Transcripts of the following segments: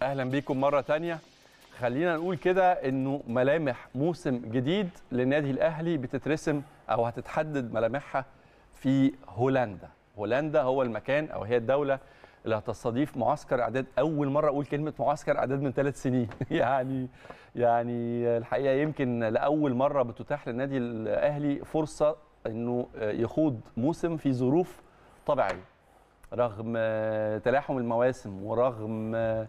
اهلا بيكم مره تانية خلينا نقول كده انه ملامح موسم جديد للنادي الاهلي بتترسم او هتتحدد ملامحها في هولندا هولندا هو المكان او هي الدوله اللي هتستضيف معسكر اعداد اول مره اقول كلمه معسكر اعداد من ثلاث سنين يعني يعني الحقيقه يمكن لاول مره بتتاح للنادي الاهلي فرصه انه يخوض موسم في ظروف طبيعيه رغم تلاحم المواسم ورغم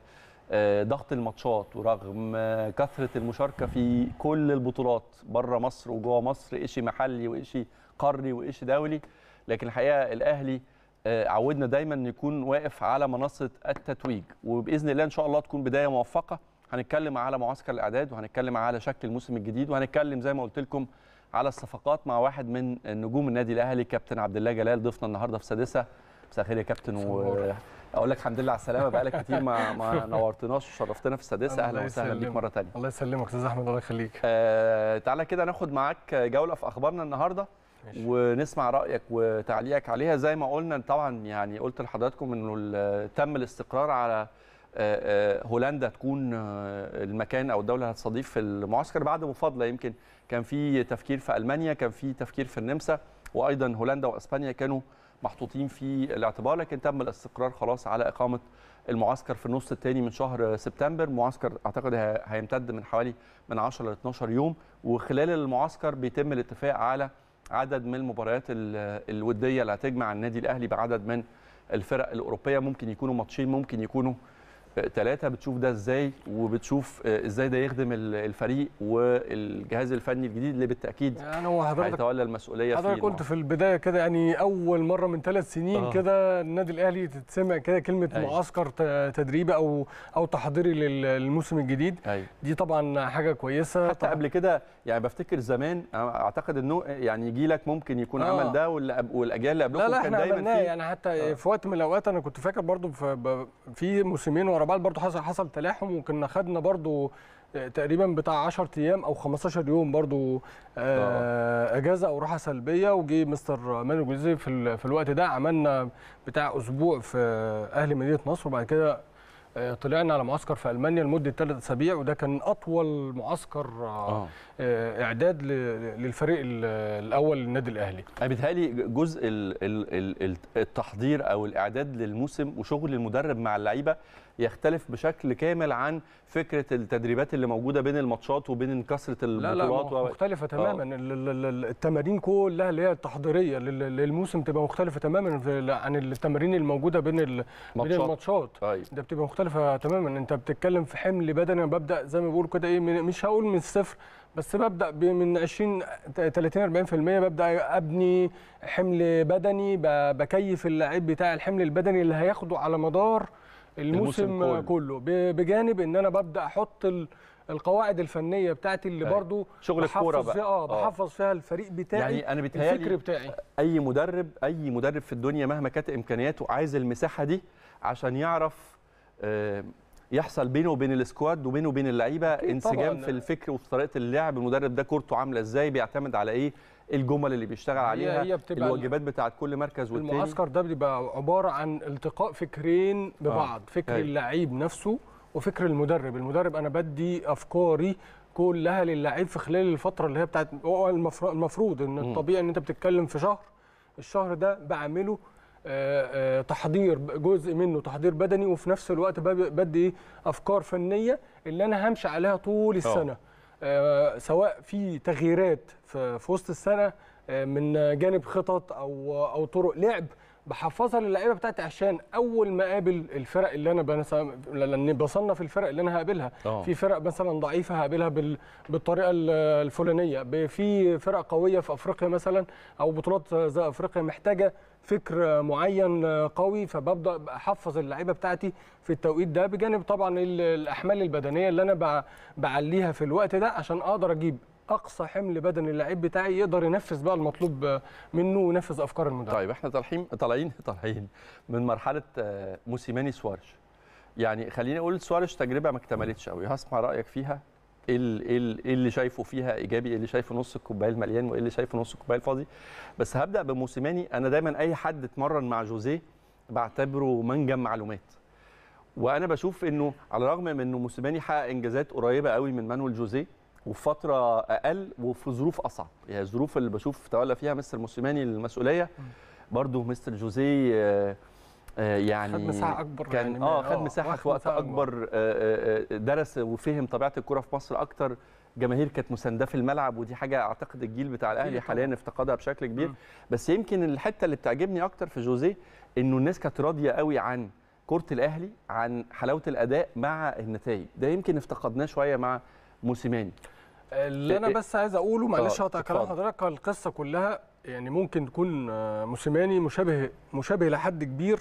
ضغط الماتشات ورغم كثره المشاركه في كل البطولات بره مصر وجوه مصر إشي محلي وإشي قاري وإشي دولي لكن الحقيقه الاهلي عودنا دايما ان يكون واقف على منصه التتويج وباذن الله ان شاء الله تكون بدايه موفقه هنتكلم على معسكر الاعداد وهنتكلم على شكل الموسم الجديد وهنتكلم زي ما قلت لكم على الصفقات مع واحد من نجوم النادي الاهلي كابتن عبد الله جلال ضيفنا النهارده في سادسه مساء الخير يا كابتن واقول لك الحمد لله على السلامه بقالك كتير ما ما نورتناش وشرفتنا في السادسه اهلا وسهلا بيك مره ثانيه الله يسلمك استاذ احمد الله يخليك آه تعالى كده ناخد معاك جوله في اخبارنا النهارده ماشي. ونسمع رايك وتعليقك عليها زي ما قلنا طبعا يعني قلت لحضراتكم انه تم الاستقرار على هولندا تكون المكان او الدوله اللي هتستضيف المعسكر بعد مفاضله يمكن كان في تفكير في المانيا كان في تفكير في النمسا وايضا هولندا واسبانيا كانوا محطوطين في الاعتبار لكن تم الاستقرار خلاص على اقامه المعسكر في النص الثاني من شهر سبتمبر معسكر اعتقد هيمتد من حوالي من 10 ل 12 يوم وخلال المعسكر بيتم الاتفاق على عدد من المباريات الوديه اللي هتجمع النادي الاهلي بعدد من الفرق الاوروبيه ممكن يكونوا ماتشين ممكن يكونوا ثلاثه بتشوف ده ازاي وبتشوف ازاي ده يخدم الفريق والجهاز الفني الجديد اللي بالتاكيد يعني هو حضرتك هيتولى المسؤوليه حضرتك قلت في البدايه كده يعني اول مره من ثلاث سنين آه. كده النادي الاهلي تتسمع كده كلمه أي. معسكر تدريبي او او تحضيري للموسم الجديد أي. دي طبعا حاجه كويسه حتى قبل كده يعني بفتكر زمان اعتقد انه يعني يجي لك ممكن يكون آه. عمل ده والاجيال اللي قبلكم لا لا كان دايما في يعني حتى آه. في وقت من الاوقات انا كنت فاكر برضو في, في موسمين ورا بعض برضو حصل حصل تلاحم وكنا خدنا برضو تقريبا بتاع 10 ايام او 15 يوم برضو آه اجازه او راحه سلبيه وجي مستر مانو جوزيه في, في الوقت ده عملنا بتاع اسبوع في اهلي مدينه نصر وبعد كده طلعنا على معسكر في المانيا لمده ثلاث اسابيع وده كان اطول معسكر آه. اعداد للفريق الاول للنادي الاهلي. بيتهيألي جزء التحضير او الاعداد للموسم وشغل المدرب مع اللعيبه يختلف بشكل كامل عن فكره التدريبات اللي موجوده بين الماتشات وبين كثره البطولات لا لا مختلفه تماما آه. التمارين كلها اللي هي التحضيريه للموسم تبقى مختلفه تماما عن التمارين الموجوده بين بين الماتشات طيب. ده بتبقى مختلفه تماما انت بتتكلم في حمل بدني ببدا زي ما بقول كده ايه مش هقول من الصفر بس ببدا من 20 30 40% ببدا ابني حمل بدني بكيف اللعيب بتاع الحمل البدني اللي هياخده على مدار الموسم, الموسم كله, كله. بجانب ان انا ببدا احط القواعد الفنيه بتاعتي اللي برضو شغل الكوره بقى اه بحفظ فيها الفريق بتاعي يعني انا بيتهيألي الفكر بتاعي اي مدرب اي مدرب في الدنيا مهما كانت امكانياته عايز المساحه دي عشان يعرف آه يحصل بينه وبين السكواد وبينه وبين اللعيبه انسجام في الفكر وفي طريقه اللعب المدرب ده كورته عامله ازاي بيعتمد على ايه الجمل اللي بيشتغل عليها هي الواجبات بتاعت كل مركز والتاني المعسكر ده بيبقى عباره عن التقاء فكرين ببعض آه. فكر هي. اللعيب نفسه وفكر المدرب المدرب انا بدي افكاري كلها للعيب في خلال الفتره اللي هي بتاعت هو المفروض ان الطبيعي ان انت بتتكلم في شهر الشهر ده بعمله آآ آآ تحضير جزء منه تحضير بدني وفي نفس الوقت بدي افكار فنيه اللي انا همشي عليها طول السنه سواء في تغييرات في, في وسط السنه من جانب خطط او او طرق لعب بحفظها للعيبه بتاعتي عشان اول ما اقابل الفرق اللي انا لان بصنف الفرق اللي انا هقابلها أوه. في فرق مثلا ضعيفه هقابلها بال... بالطريقه الفلانيه في فرق قويه في افريقيا مثلا او بطولات زي افريقيا محتاجه فكر معين قوي فببدا احفظ اللعيبه بتاعتي في التوقيت ده بجانب طبعا الاحمال البدنيه اللي انا بعليها في الوقت ده عشان اقدر اجيب اقصى حمل بدني اللعيب بتاعي يقدر ينفذ بقى المطلوب منه وينفذ افكار المدرب طيب احنا طالعين طالعين طالعين من مرحله موسيماني سوارش يعني خليني اقول سوارش تجربه ما اكتملتش قوي هسمع رايك فيها ايه اللي شايفه فيها ايجابي ايه اللي شايفه نص الكوبايه المليان وايه اللي شايفه نص الكوبايه الفاضي بس هبدا بموسيماني انا دايما اي حد اتمرن مع جوزيه بعتبره منجم معلومات وانا بشوف انه على الرغم من انه موسيماني حقق انجازات قريبه قوي من مانويل جوزيه وفي فتره اقل وفي ظروف اصعب يعني الظروف اللي بشوف تولى فيها مستر موسيماني المسؤوليه برضه مستر جوزيه آه، آه، يعني خد مساحة أكبر كان يعني اه من- خد آه، مساحه واخد في وقت مساحة اكبر آه، آه، آه، درس وفهم طبيعه الكره في مصر اكتر جماهير كانت مسانده في الملعب ودي حاجه اعتقد الجيل بتاع الاهلي أكيد حاليا طبعاً. افتقدها بشكل كبير مم. بس يمكن الحته اللي بتعجبني اكتر في جوزيه انه الناس كانت راضيه قوي عن كره الاهلي عن حلاوه الاداء مع النتائج ده يمكن افتقدناه شويه مع موسيماني اللي انا إيه- بس عايز اقوله معلش آه، هقطع كلام اتفضل. حضرتك القصه كلها يعني ممكن تكون آه، موسيماني مشابه مشابه لحد كبير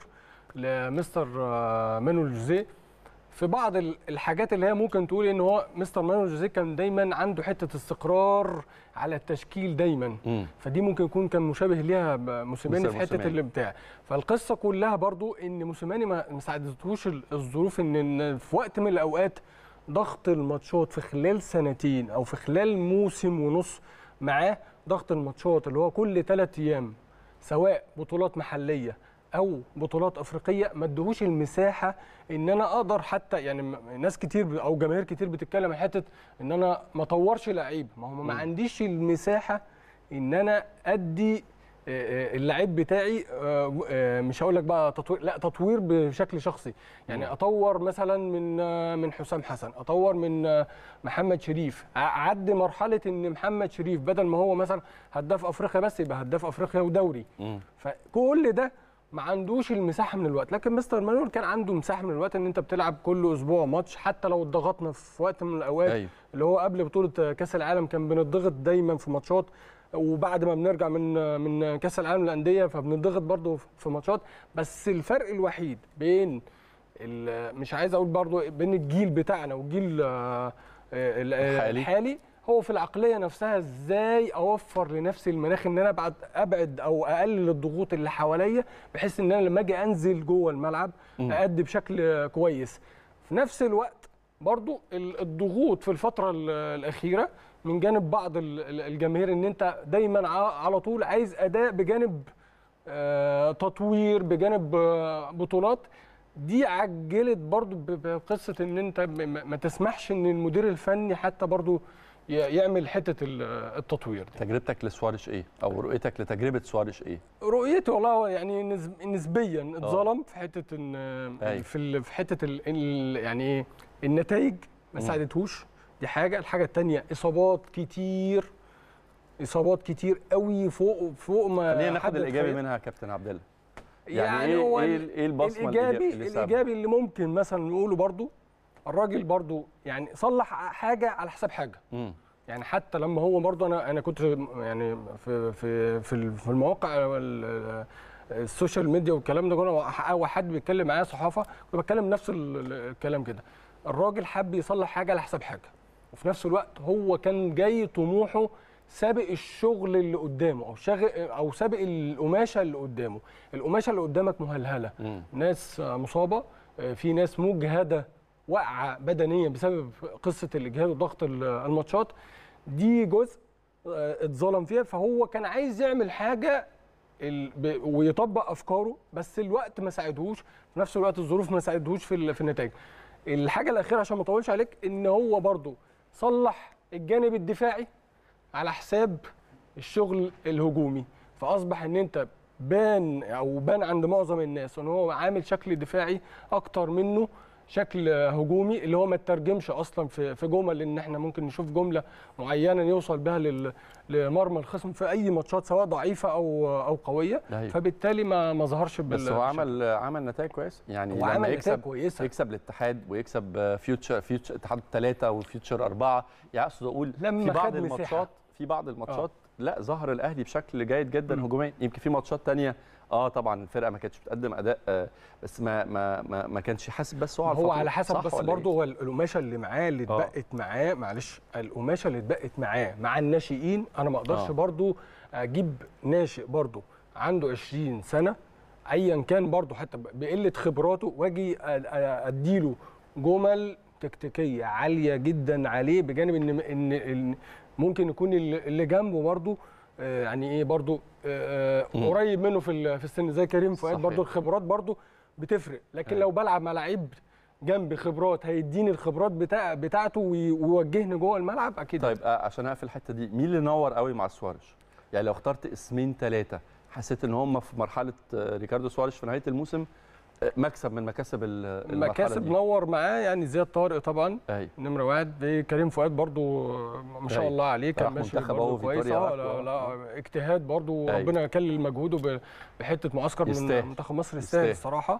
لمستر آه، مانويل جوزيه في بعض ال- الحاجات اللي هي ممكن تقول ان هو مستر مانويل جوزيه كان دايما عنده حته استقرار على التشكيل دايما مم. فدي ممكن يكون كان مشابه ليها ب- موسيماني مستر في حته موسيماني. الابداع فالقصه كلها برضو ان موسيماني ما ما ساعدتهوش ال- الظروف ان إن في وقت من الاوقات ضغط الماتشات في خلال سنتين او في خلال موسم ونص معاه ضغط الماتشات اللي هو كل ثلاث ايام سواء بطولات محليه او بطولات افريقيه ما ادهوش المساحه ان انا اقدر حتى يعني م- ناس كتير ب- او جماهير كتير بتتكلم عن حته ان انا ما اطورش لعيب ما هو ما عنديش المساحه ان انا ادي آه، آه، اللعيب بتاعي آه، آه، مش هقول لك بقى تطوير لا تطوير بشكل شخصي يعني اطور مثلا من آه، من حسام حسن اطور من آه، محمد شريف أ- اعدي مرحله ان محمد شريف بدل ما هو مثلا هداف افريقيا بس يبقى هداف افريقيا ودوري مم. فكل ده ما عندوش المساحه من الوقت لكن مستر مانويل كان عنده مساحه من الوقت ان انت بتلعب كل اسبوع ماتش حتى لو اتضغطنا في وقت من الاوقات أيوة. اللي هو قبل بطوله كاس العالم كان بنضغط دايما في ماتشات وبعد ما بنرجع من من كاس العالم للانديه فبنضغط برضو في ماتشات بس الفرق الوحيد بين ال- مش عايز اقول برضو بين الجيل بتاعنا والجيل آه، ال- الحالي. الحالي هو في العقليه نفسها ازاي اوفر لنفسي المناخ ان انا ابعد ابعد او اقلل الضغوط اللي حواليا بحيث ان انا لما اجي انزل جوه الملعب مم. اادي بشكل كويس في نفس الوقت برضو ال- الضغوط في الفتره ال- الاخيره من جانب بعض ال- ال- الجماهير ان انت دايما ع- على طول عايز اداء بجانب آه، تطوير بجانب آه، بطولات دي عجلت برضو ب- بقصه ان انت م- م- ما تسمحش ان المدير الفني حتى برضو ي- يعمل حته ال- التطوير دي. تجربتك لسوارش ايه او رؤيتك لتجربه سوارش ايه رؤيتي والله هو يعني نسب- نسبيا اتظلم في حته ان أيوة. في ال- في حته ال ال يعني ايه النتائج ما مم. ساعدتهوش دي حاجه الحاجه الثانيه اصابات كتير اصابات كتير قوي فوق فوق ما خلينا حد ناخد الايجابي يتخيل. منها يا كابتن عبد الله يعني, ايه هو ايه ال- ايه البصمه الايجابي اللي سابها؟ الايجابي اللي ممكن مثلا نقوله برضو الراجل برضو يعني صلح حاجه على حساب حاجه مم. يعني حتى لما هو برضه انا انا كنت يعني في في في ال- في المواقع وال- السوشيال ميديا والكلام ده كله او حد بيتكلم معايا صحافه كنت بتكلم نفس ال- ال- الكلام كده الراجل حب يصلح حاجه على حساب حاجه وفي نفس الوقت هو كان جاي طموحه سابق الشغل اللي قدامه او شاغل او سابق القماشه اللي قدامه القماشه اللي قدامك مهلهله مم. ناس مصابه في ناس مجهده واقعه بدنيا بسبب قصه الاجهاد وضغط الماتشات دي جزء آه، اتظلم فيها فهو كان عايز يعمل حاجه ال- ب- ويطبق افكاره بس الوقت ما ساعدهوش في نفس الوقت الظروف ما ساعدهوش في ال- في النتائج الحاجه الاخيره عشان ما اطولش عليك ان هو برضو صلح الجانب الدفاعي على حساب الشغل الهجومي فاصبح ان انت بان او بان عند معظم الناس ان هو عامل شكل دفاعي اكتر منه شكل هجومي اللي هو ما ترجمش اصلا في في جمل ان احنا ممكن نشوف جمله معينه يوصل بها لل- لمرمى الخصم في اي ماتشات سواء ضعيفه او او قويه أيوة. فبالتالي ما ما ظهرش بال بس هو عمل عمل نتائج كويسه يعني هو لما عمل نتائج يكسب كويسه يكسب الاتحاد ويكسب آه، فيوتشر فيوتشر اتحاد ثلاثه وفيوتشر اربعه يعني اقصد اقول لما في بعض خد مساحة. الماتشات في بعض الماتشات لا ظهر الاهلي بشكل جيد جدا هجوميا يمكن في ماتشات تانية اه طبعا الفرقه ما كانتش بتقدم اداء آه بس ما ما ما, ما كانش حاسب بس هو على هو الفطور. على حسب صح بس ولا برضه إيه؟ هو القماشه اللي معاه اللي آه. اتبقت معاه معلش القماشه اللي اتبقت معاه مع الناشئين انا ما اقدرش آه. برضه اجيب ناشئ برضه عنده 20 سنه ايا كان برضه حتى بقله خبراته واجي أ- أ- اديله جمل تكتيكيه عاليه جدا عليه بجانب ان ان إن ممكن يكون اللي اللي جنبه برضه آه، يعني ايه برضه آه، مم. آه، قريب منه في ال- في السن زي كريم فؤاد صحيح. برضه الخبرات برضه بتفرق لكن أيوة. لو بلعب مع لعيب جنب خبرات هيديني الخبرات بتاع بتاعته وي- ويوجهني جوه الملعب اكيد طيب آه، عشان اقفل الحته دي مين اللي نور قوي مع سواريش يعني لو اخترت اسمين ثلاثه حسيت ان هم في مرحله آه، ريكاردو سواريش في نهايه الموسم آه، مكسب من مكاسب ال- المرحله مكاسب دي نور معاه يعني زياد طارق طبعا ايوه نمره واحد كريم فؤاد برضو ما شاء أيوة. الله عليه كان راح ماشي منتخب برضو أهو كويس فيتوريا اه راح لا, و- لا اجتهاد برضو أيوة. ربنا يكلل مجهوده ب- بحته معسكر يستاهل. من منتخب مصر يستاهل يستاهل. الصراحه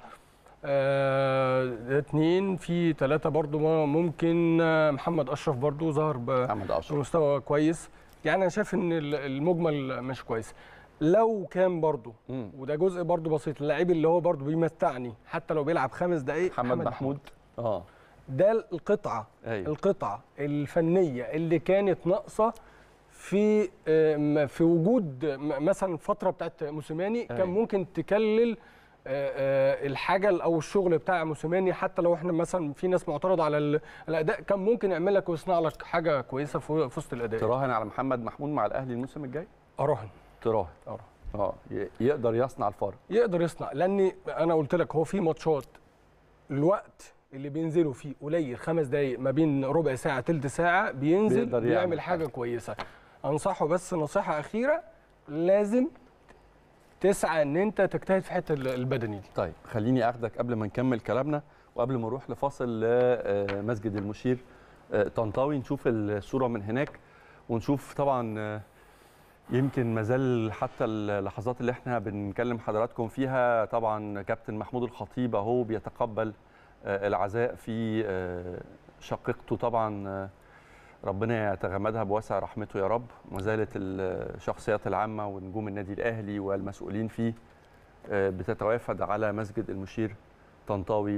آه ده اتنين في ثلاثه برضو ما- ممكن آه، محمد اشرف برضو ظهر ب- محمد اشرف بمستوى كويس يعني انا شايف ان ال- المجمل مش كويس لو كان برضو مم. وده جزء برضو بسيط اللعيب اللي هو برضو بيمتعني حتى لو بيلعب خمس دقائق محمد محمود اه ده القطعه ايوه القطعه الفنيه اللي كانت ناقصه في آم، في وجود م- مثلا الفتره بتاعت موسيماني كان أيوة. ممكن تكلل آه، آه، الحاجه او الشغل بتاع موسيماني حتى لو احنا مثلا في ناس معترضه على ال- الاداء كان ممكن يعمل لك ويصنع لك حاجه كويسه في في وسط الاداء تراهن على محمد محمود مع الاهلي الموسم الجاي اراهن تراهن أراهن. اه ي- يقدر يصنع الفارق يقدر يصنع لان انا قلت لك هو في ماتشات الوقت اللي بينزلوا فيه قليل خمس دقايق ما بين ربع ساعه تلت ساعه بينزل بيقدر بيعمل يعمل حاجه حاجة. كويسه انصحه بس نصيحه اخيره لازم تسعى ان انت تجتهد في حته البدني دي طيب خليني اخدك قبل ما نكمل كلامنا وقبل ما نروح لفاصل لمسجد المشير آه، طنطاوي نشوف الصوره من هناك ونشوف طبعا آه، يمكن مازال حتى اللحظات اللي احنا بنكلم حضراتكم فيها طبعا كابتن محمود الخطيب اهو بيتقبل آه، العزاء في آه، شقيقته طبعا آه، ربنا يتغمدها بواسع رحمته يا رب ما زالت الشخصيات العامه ونجوم النادي الاهلي والمسؤولين فيه آه، بتتوافد على مسجد المشير طنطاوي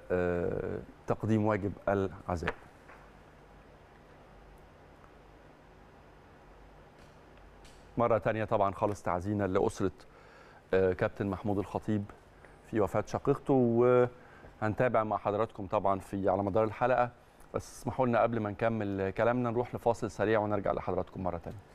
لتقديم واجب العزاء مرة تانية طبعا خالص تعزينا لأسرة آه، كابتن محمود الخطيب في وفاة شقيقته وهنتابع مع حضراتكم طبعا في على مدار الحلقة بس اسمحوا لنا قبل ما نكمل كلامنا نروح لفاصل سريع ونرجع لحضراتكم مرة تانية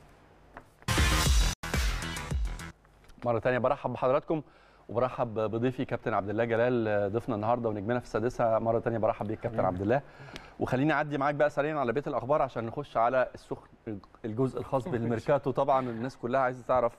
مرة تانية برحب بحضراتكم وبرحب بضيفي كابتن عبد الله جلال ضيفنا النهارده ونجمنا في السادسه مره تانية برحب بيك كابتن عبد الله وخليني اعدي معاك بقى سريعا على بيت الاخبار عشان نخش على السخن الجزء الخاص بالميركاتو طبعا الناس كلها عايزه تعرف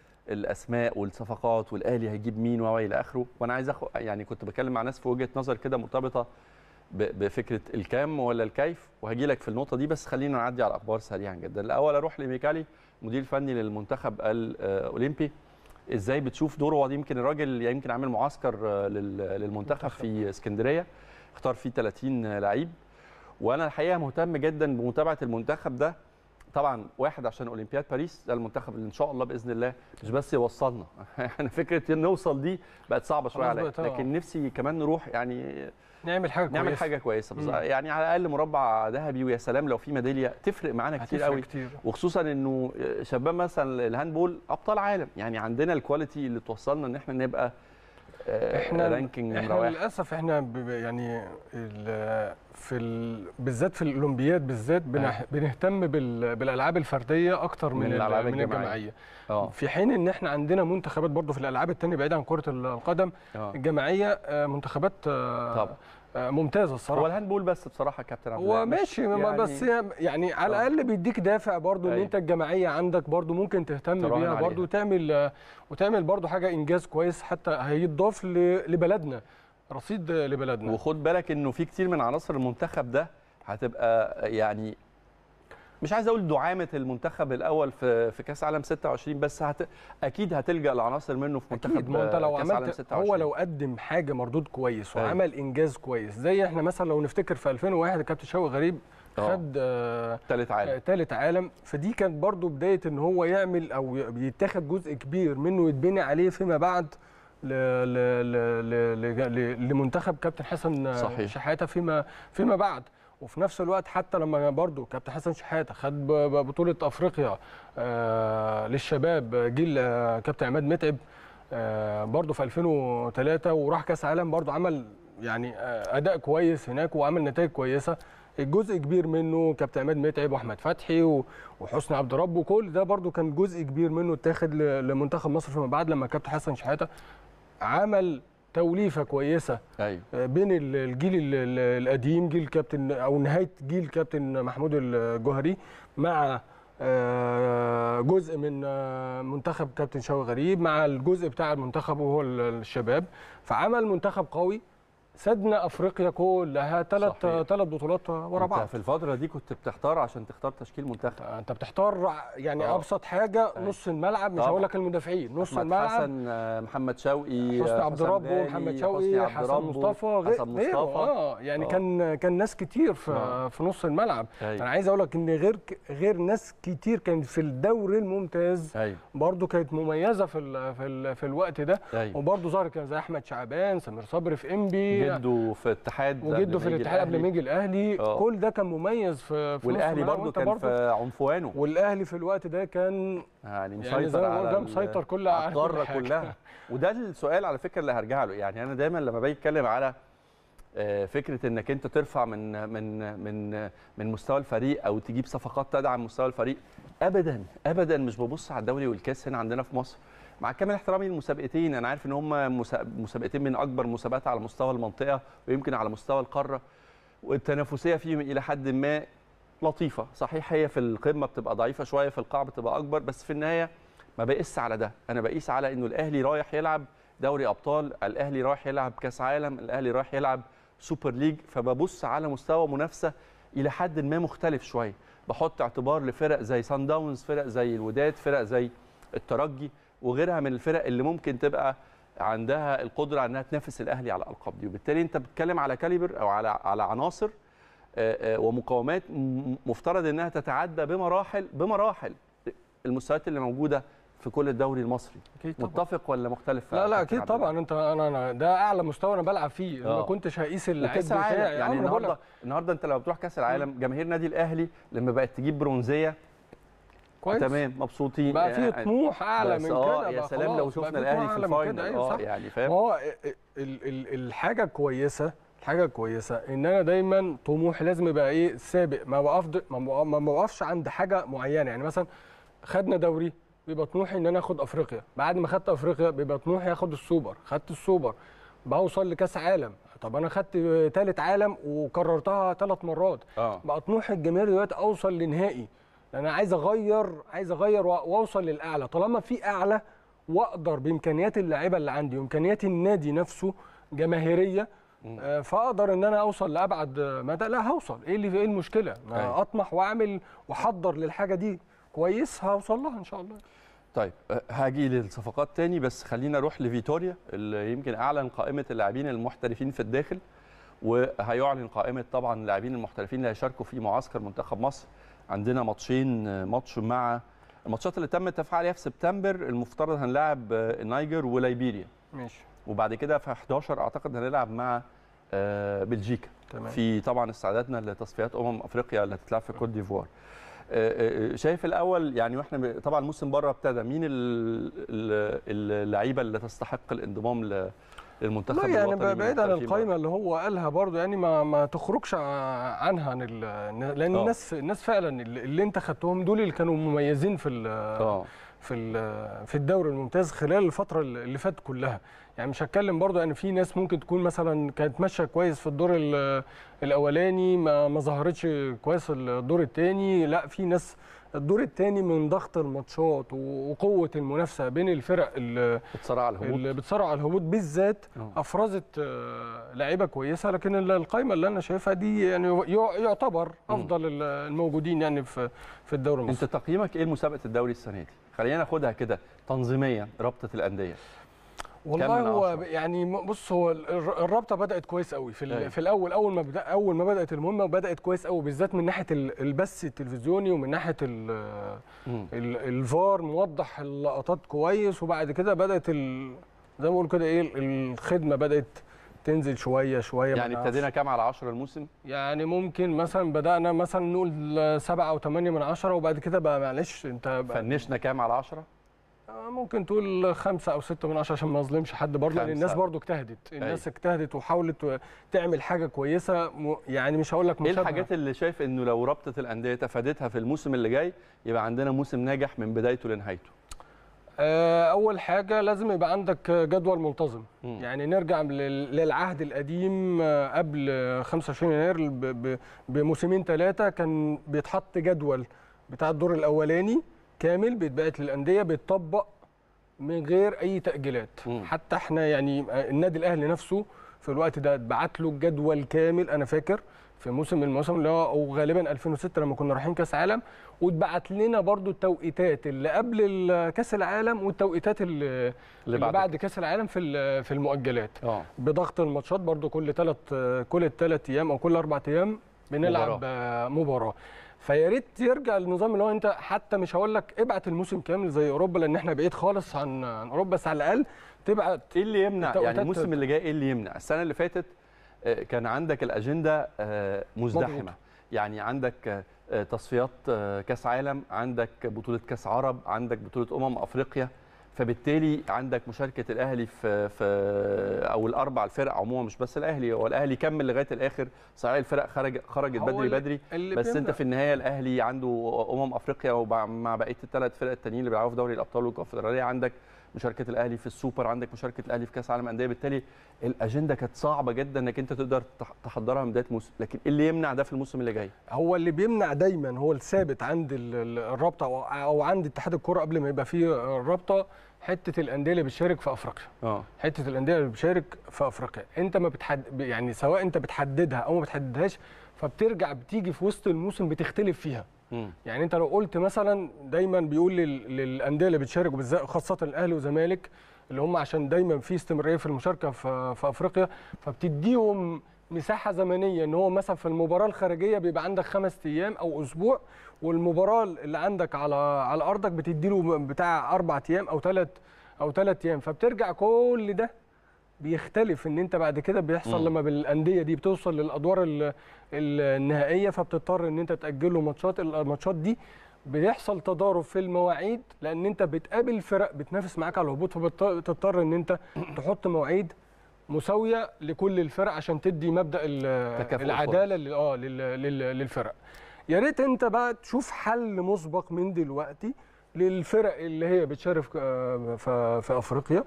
الاسماء والصفقات والاهلي هيجيب مين والى اخره وانا عايز أخو يعني كنت بكلم مع ناس في وجهه نظر كده مرتبطه ب- بفكره الكام ولا الكيف وهجي لك في النقطه دي بس خلينا نعدي على الاخبار سريعا جدا الاول اروح لميكالي مدير فني للمنتخب الاولمبي ازاي بتشوف دوره هو يمكن الراجل يمكن عامل معسكر آه، لل- للمنتخب في اسكندريه اختار فيه 30 لعيب وانا الحقيقه مهتم جدا بمتابعه المنتخب ده طبعا واحد عشان اولمبياد باريس ده المنتخب اللي ان شاء الله باذن الله مش بس يوصلنا انا فكره ان نوصل دي بقت صعبه شويه خلاص عليا بقت، آه. لكن نفسي كمان نروح يعني نعمل حاجه نعمل كويسة. حاجه كويسه بس مم. يعني على الاقل مربع ذهبي ويا سلام لو في ميداليه تفرق معانا كتير هتفرق قوي كتير وخصوصا انه شباب مثلا الهاندبول ابطال عالم يعني عندنا الكواليتي اللي توصلنا ان احنا نبقى آه، احنا رانكينج نمره احنا واحد للاسف احنا ب- ب- يعني ال- في ال... بالذات في الاولمبياد بالذات بنح... بنهتم بال... بالالعاب الفرديه اكتر من, من ال- الألعاب من الجماعية. الجماعيه اه في حين ان احنا عندنا منتخبات برضو في الالعاب التانية بعيد عن كره القدم اه الجماعيه آه، منتخبات آه، طبعا. آه، ممتازه هو الصراحه الهاندبول بس بصراحه كابتن عبد الله هو ماشي ما- يعني- بس هي- يعني على آه. الاقل بيديك دافع برضو ان أيوة. انت الجماعيه عندك برضو ممكن تهتم تراهن بيها عليها. برضو وتعمل آه، وتعمل برضو حاجه انجاز كويس حتى هيضاف ل- لبلدنا رصيد لبلدنا وخد بالك انه في كتير من عناصر المنتخب ده هتبقى يعني مش عايز اقول دعامه المنتخب الاول في في كاس عالم 26 بس هت... اكيد هتلجا لعناصر منه في منتخب اكيد ما انت لو كاس عالم عملت 26 هو لو قدم حاجه مردود كويس أيوة. وعمل انجاز كويس زي احنا مثلا لو نفتكر في 2001 الكابتن شوقي غريب آه. خد آه ثالث عالم ثالث عالم فدي كانت برضو بدايه ان هو يعمل او ي- يتاخد جزء كبير منه يتبني عليه فيما بعد ل ل ل ل ل لمنتخب كابتن حسن صحيح. شحاته فيما فيما بعد وفي نفس الوقت حتى لما برضو كابتن حسن شحاته خد ب- ب- بطوله افريقيا آه للشباب جيل آه كابتن عماد متعب آه برضو في 2003 وراح كاس عالم برضو عمل يعني آه اداء كويس هناك وعمل نتائج كويسه الجزء كبير منه كابتن عماد متعب واحمد فتحي و- وحسني عبد رب وكل ده برضو كان جزء كبير منه اتاخد ل- لمنتخب مصر فيما بعد لما كابتن حسن شحاته عمل توليفه كويسه ايوه بين ال- الجيل ال- ال- القديم جيل كابتن او نهايه جيل كابتن محمود الجوهري مع آه، جزء من آه، منتخب كابتن شوقي غريب مع الجزء بتاع المنتخب وهو ال- الشباب فعمل منتخب قوي سدنا افريقيا كلها ثلاث صحيح. ثلاث بطولات ورا انت بعض في الفتره دي كنت بتحتار عشان تختار تشكيل منتخب انت بتحتار يعني آه. ابسط حاجه أيوة. نص الملعب مش طبعا. هقول لك المدافعين نص احمد الملعب حسن آه، محمد شوقي حسني آه، عبد حسام ربه غالي، محمد حسني شوقي عبد حسن ربه، مصطفى غير حسن مصطفى غيره. اه يعني آه. كان كان ناس كتير في آه. في نص الملعب أيوة. انا عايز اقول لك ان غير ك- غير ناس كتير كانت في الدوري الممتاز ايوه برضو كانت مميزه في ال في, ال في الوقت ده ايوه وبرضو ظهر كان زي احمد شعبان سمير صبري في انبي جده في اتحاد وجده قبل في ما يجي الاتحاد قبل ما الأهلي. يجي الاهلي آه. كل ده كان مميز في, في نص والاهلي الملعب برضه وأنت كان برضو في عنفوانه والاهلي في الوقت ده كان يعني مسيطر يعني زي ما بقول على ده ال- مسيطر كل على على كل القاره حاجة. كلها وده السؤال على فكره اللي هرجع له يعني انا دايما لما باجي اتكلم على آه، فكره انك انت ترفع من من من من مستوى الفريق او تجيب صفقات تدعم مستوى الفريق ابدا ابدا مش ببص على الدوري والكاس هنا عندنا في مصر مع كامل احترامي للمسابقتين انا عارف ان هم مسا- مسابقتين من اكبر مسابقات على مستوى المنطقه ويمكن على مستوى القاره والتنافسيه فيهم الى حد ما لطيفه صحيح هي في القمه بتبقى ضعيفه شويه في القاع بتبقى اكبر بس في النهايه ما بقيس على ده انا بقيس على انه الاهلي رايح يلعب دوري ابطال الاهلي رايح يلعب كاس عالم الاهلي رايح يلعب سوبر ليج فببص على مستوى منافسه الى حد ما مختلف شويه بحط اعتبار لفرق زي سان داونز فرق زي الوداد فرق زي الترجي وغيرها من الفرق اللي ممكن تبقى عندها القدره على انها تنافس الاهلي على الالقاب دي وبالتالي انت بتتكلم على كاليبر او على على عناصر آه، آه، ومقاومات م- مفترض انها تتعدى بمراحل بمراحل المستويات اللي موجوده في كل الدوري المصري اكيد متفق ولا مختلف لا لا كابتن اكيد عبد الله؟ طبعا انت انا انا ده اعلى مستوى انا بلعب فيه أنا ما آه. كنتش هقيس اللعيب وكاس العالم بتاعي يعني آه، أنا بقول لك النهارده النهارده انت لما بتروح كاس العالم جماهير النادي الاهلي لما بقت تجيب برونزيه كويس تمام مبسوطين بقى في يعني طموح اعلى بس من اه كده يا بقى سلام لو خلاص، بقى شفنا في الاهلي طموح في أعلى من كده، الفاينل أيوة اه صح. يعني ما فاهم هو ال- ال- الحاجه الكويسه الحاجه الكويسه ان انا دايما طموحي لازم يبقى ايه سابق ما بقف ما بق- ما بوقفش عند حاجه معينه يعني مثلا خدنا دوري بيبقى طموحي ان انا اخد افريقيا بعد ما خدت افريقيا بيبقى طموحي اخد السوبر خدت السوبر بوصل لكاس عالم طب انا خدت ثالث عالم وكررتها ثلاث مرات اه بقى طموح الجماهير دلوقتي اوصل لنهائي انا عايز اغير عايز اغير وأ- واوصل للاعلى طالما في اعلى واقدر بامكانيات اللاعيبه اللي عندي وامكانيات النادي نفسه جماهيريه آه، فاقدر ان انا اوصل لابعد مدى لا هوصل ايه اللي ايه المشكله ما أيوة. اطمح واعمل واحضر للحاجه دي كويس هوصل لها ان شاء الله طيب أه، هاجي للصفقات تاني بس خلينا نروح لفيتوريا اللي يمكن اعلن قائمه اللاعبين المحترفين في الداخل وهيعلن قائمه طبعا اللاعبين المحترفين اللي هيشاركوا في معسكر منتخب مصر عندنا ماتشين آه، ماتش مع الماتشات اللي تم التفاعل عليها في سبتمبر المفترض هنلاعب آه، النيجر وليبيريا ماشي وبعد كده في 11 اعتقد هنلعب مع آه، بلجيكا تمام في طبعا استعدادنا لتصفيات امم افريقيا اللي هتتلعب في كوت ديفوار آه، آه، شايف الاول يعني واحنا ب- طبعا الموسم بره ابتدى مين ال- ال- اللعيبه اللي تستحق الانضمام ل- للمنتخب لا يعني الوطني من بعيد عن المحترفين بره؟ القائمه اللي هو قالها برضو يعني ما ما تخرجش ع- عنها عن ال- لان آه. الناس الناس فعلا اللي اللي انت خدتهم دول اللي كانوا مميزين في ال- اه في ال- في الدوري الممتاز خلال الفتره اللي فاتت كلها يعني مش هتكلم برضو يعني في ناس ممكن تكون مثلا كانت ماشيه كويس في الدور ال- الاولاني ما ما ظهرتش كويس الدور الثاني لا في ناس الدور الثاني من ضغط الماتشات وقوه المنافسه بين الفرق اللي اتصارع على الهبوط اللي بتصارع على الهبوط بالذات آه. افرزت آه، لعيبه كويسه لكن ال- القائمه اللي انا شايفها دي يعني يع- يعتبر افضل ال- الموجودين يعني في في الدوري انت المصري تقييمك ايه لمسابقه الدوري السنه دي خلينا ناخدها كده تنظيميا رابطه الانديه والله من هو عشرة؟ ب- يعني م- بص هو ال- الر- الرابطه بدات كويس قوي في أيوة. ال- في الاول اول ما بدا اول ما بدات المهمه بدات كويس قوي بالذات من ناحيه ال- البث التلفزيوني ومن ناحيه ال- مم. ال- الفار موضح اللقطات كويس وبعد كده بدات ال- زي ما بقول كده ايه ال- الخدمه بدات تنزل شويه شويه يعني ما ابتدينا كام على 10 الموسم يعني ممكن مثلا بدأنا مثلا نقول سبعة أو ثمانية من عشرة وبعد كده بقى معلش أنت بقى فنشنا كام على 10 آه، ممكن تقول خمسة أو ستة من عشرة عشان ما أظلمش حد برضه لأن خمسة. الناس برضه اجتهدت الناس اجتهدت وحاولت تعمل حاجة كويسة م- يعني مش هقول لك ايه مشابهة الحاجات اللي شايف انه لو رابطه الانديه تفادتها في الموسم اللي جاي يبقى عندنا موسم ناجح من بدايته لنهايته آه، اول حاجه لازم يبقى عندك جدول منتظم مم. يعني نرجع لل- للعهد القديم آه، قبل آه، 25 يناير ب- ب- بموسمين ثلاثه كان بيتحط جدول بتاع الدور الاولاني كامل بيتبعت للانديه بيتطبق من غير اي تاجيلات مم. حتى احنا يعني آه، النادي الاهلي نفسه في الوقت ده اتبعت له جدول كامل انا فاكر في موسم من المواسم اللي هو او غالبا 2006 لما كنا رايحين كاس عالم واتبعت لنا برضو التوقيتات اللي قبل ال- كاس العالم والتوقيتات اللي, اللي بعد بعد, كاس العالم في ال- في المؤجلات اه بضغط الماتشات برضو كل ثلاث كل ثلاث ايام او كل اربع ايام بنلعب مباراه, مباراة. فيا ريت يرجع النظام اللي هو انت حتى مش هقول لك ابعت الموسم كامل زي اوروبا لان احنا بعيد خالص عن عن اوروبا بس على الاقل تبعت ايه اللي يمنع التوقيتات يعني الموسم اللي جاي ايه اللي يمنع السنه اللي فاتت آه، كان عندك الاجنده آه، مزدحمه مضغوطة. يعني عندك آه، تصفيات آه، كاس عالم عندك بطوله كاس عرب عندك بطوله امم افريقيا فبالتالي عندك مشاركه الاهلي في في او الاربع الفرق عموما مش بس الاهلي هو الاهلي كمل لغايه الاخر صحيح الفرق خرج خرجت هو بدري اللي- بدري اللي بس انت بيمنع- في النهايه الاهلي عنده امم افريقيا ومع بقيه الثلاث فرق التانيين اللي بيلعبوا في دوري الابطال والكونفدراليه عندك مشاركه الاهلي في السوبر عندك مشاركه الاهلي في كاس العالم انديه بالتالي الاجنده كانت صعبه جدا انك انت تقدر تح- تحضرها من بدايه موسم لكن ايه اللي يمنع ده في الموسم اللي جاي هو اللي بيمنع دايما هو الثابت عند ال- ال- الرابطه او او عند اتحاد الكره قبل ما يبقى فيه الرابطه حته الانديه اللي بتشارك في افريقيا اه حته الانديه اللي بتشارك في افريقيا انت ما بتحد يعني سواء انت بتحددها او ما بتحددهاش فبترجع بتيجي في وسط الموسم بتختلف فيها مم. يعني انت لو قلت مثلا دايما بيقول لل- للانديه اللي بتشارك وبالذات خاصه الاهلي والزمالك اللي هم عشان دايما في استمراريه في المشاركه في, في افريقيا فبتديهم مساحه زمنيه ان هو مثلا في المباراه الخارجيه بيبقى عندك خمس ايام او اسبوع والمباراه اللي عندك على على ارضك بتدي له بتاع اربع ايام او ثلاث او ثلاث ايام فبترجع كل ده بيختلف ان انت بعد كده بيحصل مم. لما بالانديه دي بتوصل للادوار ال- ال- النهائيه فبتضطر ان انت تاجل له ماتشات الماتشات دي بيحصل تضارب في المواعيد لان انت بتقابل فرق بتنافس معاك على الهبوط فبتضطر ان انت تحط مواعيد مساويه لكل الفرق عشان تدي مبدا ال- تكافؤ العداله لل- اه لل- لل- للفرق يا ريت انت بقى تشوف حل مسبق من دلوقتي للفرق اللي هي بتشارك آه، في في افريقيا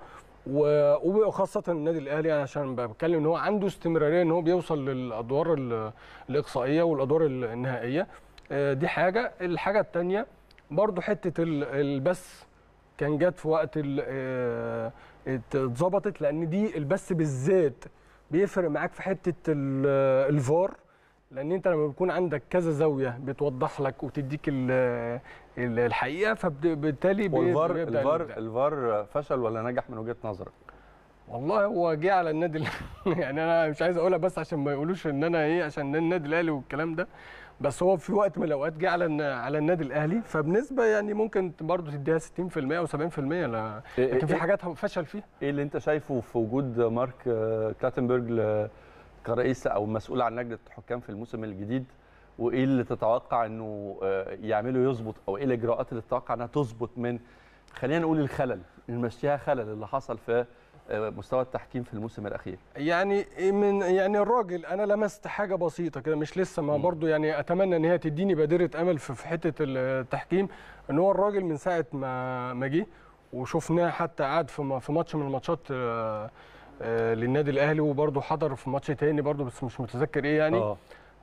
و- وخاصه النادي الاهلي عشان بتكلم ان هو عنده استمراريه ان هو بيوصل للادوار ال- الاقصائيه والادوار النهائيه آه، دي حاجه الحاجه الثانيه برضو حته ال- البث كان جت في وقت ال- آه، ات- اتظبطت لان دي البث بالذات بيفرق معاك في حته ال- الفار لان انت لما بيكون عندك كذا زاويه بتوضح لك وتديك ال- ال- الحقيقه فبالتالي بي- والفار بيبدأ الفار الإبداع. الفار فشل ولا نجح من وجهه نظرك والله هو جه على النادي ال- يعني انا مش عايز اقولها بس عشان ما يقولوش ان انا ايه عشان النادي الاهلي والكلام ده بس هو في وقت من الاوقات جه على الن- على النادي الاهلي فبنسبه يعني ممكن برضه تديها 60% او 70% لا إيه- لكن في إيه- حاجات فشل فيها ايه اللي انت شايفه في وجود مارك آه، كلاتنبرج ل- كرئيس او مسؤول عن لجنه الحكام في الموسم الجديد وايه اللي تتوقع انه آه، يعمله يظبط او ايه الاجراءات اللي تتوقع انها تظبط من خلينا نقول الخلل نمشيها خلل اللي حصل في آه، مستوى التحكيم في الموسم الاخير يعني من يعني الراجل انا لمست حاجه بسيطه كده مش لسه ما مم. برضو يعني اتمنى ان هي تديني بادره امل في في حته التحكيم ان هو الراجل من ساعه ما ما جه وشفناه حتى قعد في م- في ماتش من الماتشات آه، آه، للنادي الاهلي وبرضه حضر في ماتش تاني برضه بس مش متذكر ايه يعني اه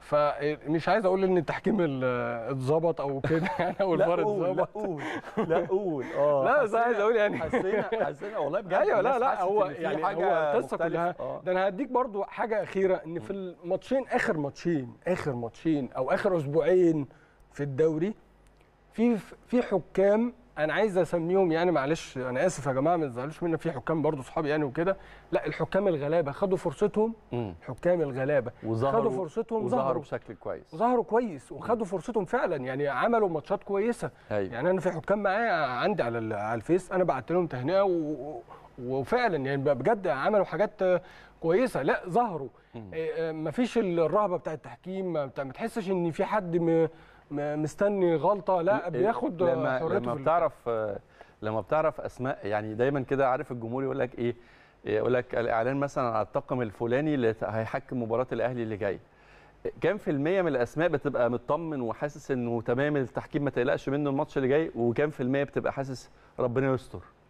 فمش عايز اقول ان التحكيم ال- اتظبط او كده يعني او الفار اتظبط قول لا قول اه لا بس عايز اقول يعني حسينا حسينا والله بجد ايوه لا الناس لا حست هو إن في يعني حاجه هو القصه مختلفة. كلها آه. ده انا هديك برضو حاجه اخيره ان في الماتشين اخر ماتشين اخر ماتشين او اخر اسبوعين في الدوري في في حكام انا عايز اسميهم يعني معلش انا اسف يا جماعه ما تزعلوش مني في حكام برضو صحابي يعني وكده لا الحكام الغلابه خدوا فرصتهم مم. حكام الغلابه وظهروا خدوا فرصتهم وظهروا ظهروا بشكل كويس ظهروا كويس وخدوا فرصتهم فعلا يعني عملوا ماتشات كويسه ايوه يعني انا في حكام معايا عندي على ال- على الفيس انا بعت لهم تهنئه و... وفعلا يعني بجد عملوا حاجات كويسه لا ظهروا مم. إيه، مفيش الرهبه بتاع التحكيم ما بتاع- ما تحسش ان في حد م... م- مستني غلطه لا بياخد لما حريته لما في ال- بتعرف آه، لما بتعرف اسماء يعني دايما كده عارف الجمهور يقول لك ايه يقول لك الاعلان مثلا على الطاقم الفلاني اللي هيحكم مباراه الاهلي اللي جاي كام في المية من الاسماء بتبقى مطمن وحاسس انه تمام التحكيم ما تقلقش منه الماتش اللي جاي وكام في المية بتبقى حاسس ربنا يستر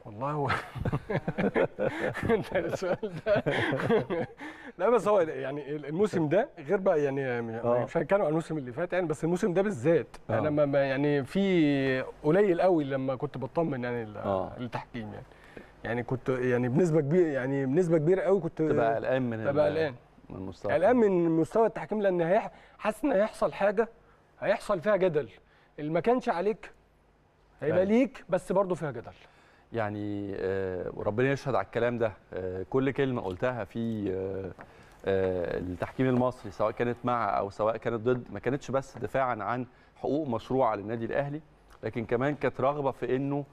والله هو انت السؤال ده لا بس هو يعني الموسم ده غير بقى يعني آه. مش هنتكلم عن الموسم اللي فات يعني بس الموسم ده بالذات آه. انا ما- ما يعني في قليل قوي لما كنت بطمن يعني ال- آه. التحكيم يعني يعني كنت يعني بنسبه كبيره يعني بنسبه كبيره قوي كنت تبقى قلقان من ال- ببقى قلقان من المستوى قلقان من مستوى التحكيم لان هيح- حاسس ان هيحصل حاجه هيحصل فيها جدل اللي ما كانش عليك هيبقى أيوة. ليك بس برضه فيها جدل يعني آه، وربنا يشهد على الكلام ده آه، كل كلمه قلتها في آه، آه، التحكيم المصري سواء كانت مع او سواء كانت ضد ما كانتش بس دفاعا عن حقوق مشروعه للنادي الاهلي لكن كمان كانت رغبه في انه